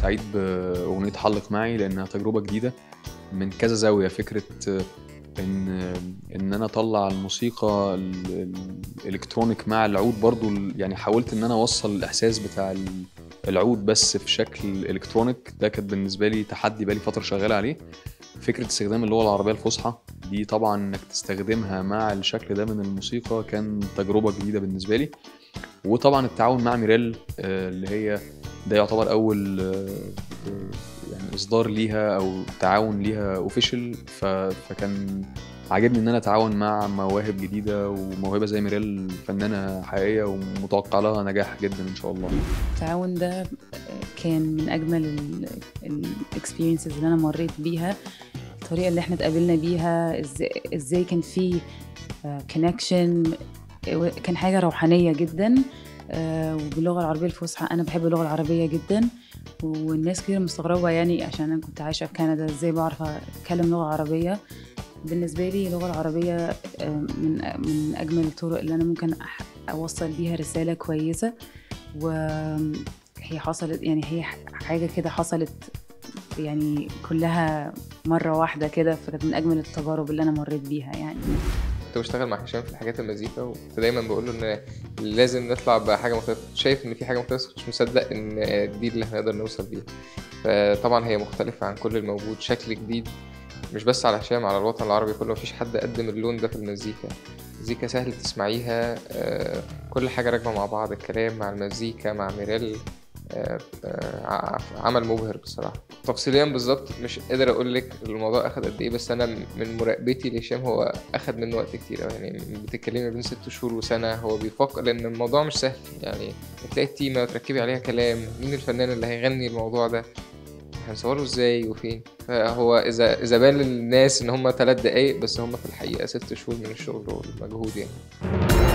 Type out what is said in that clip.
سعيد بأغنية حلق معي لأنها تجربة جديدة من كذا زاوية فكرة إن إن أنا أطلع الموسيقى ال- الإلكترونيك مع العود برضو ال- يعني حاولت إن أنا أوصل الإحساس بتاع ال- العود بس في شكل إلكترونيك ده كانت بالنسبة لي تحدي بقالي فترة شغال عليه فكرة استخدام اللغة العربية الفصحى دي طبعا إنك تستخدمها مع الشكل ده من الموسيقى كان تجربة جديدة بالنسبة لي وطبعا التعاون مع ميريل آه، اللي هي ده يعتبر اول آه، آه، يعني اصدار ليها او تعاون ليها اوفيشال فكان عاجبني ان انا اتعاون مع مواهب جديده وموهبه زي ميريل فنانه حقيقيه ومتوقع لها نجاح جدا ان شاء الله التعاون ده كان من اجمل الاكسبيرينسز اللي انا مريت بيها الطريقه اللي احنا اتقابلنا بيها ازاي ازاي كان في كونكشن كان حاجه روحانيه جدا آه، وباللغه العربيه الفصحى انا بحب اللغه العربيه جدا والناس كتير مستغربه يعني عشان انا كنت عايشه في كندا ازاي بعرف اتكلم لغه عربيه بالنسبه لي اللغه العربيه آه، من من اجمل الطرق اللي انا ممكن أح- اوصل بيها رساله كويسه وهي حصلت يعني هي حاجه كده حصلت يعني كلها مره واحده كده فكانت من اجمل التجارب اللي انا مريت بيها يعني كنت بشتغل مع هشام في حاجات المزيكا وكنت دايما بقول له ان لازم نطلع بحاجه مختلفه كنت شايف ان في حاجه مختلفه بس مش مصدق ان دي اللي هنقدر نوصل بيها فطبعا هي مختلفه عن كل الموجود شكل جديد مش بس على هشام على الوطن العربي كله مفيش حد قدم اللون ده في المزيكا المزيكا سهل تسمعيها آه، كل حاجة راكبة مع بعض الكلام مع المزيكا مع ميريل آه، آه، ع- عمل مبهر بصراحة تفصيليا بالظبط مش قادر اقول لك الموضوع اخد قد ايه بس انا من مراقبتي لهشام هو اخد منه وقت كتير أوي. يعني بتتكلمي بين ست شهور وسنة هو بيفكر لان الموضوع مش سهل يعني تلاقي التيمة وتركبي عليها كلام مين الفنان اللي هيغني الموضوع ده هنصوره ازاي وفين فهو اذا اذا بان للناس ان هم ثلاث دقايق بس هم في الحقيقه ست شهور من الشغل والمجهود يعني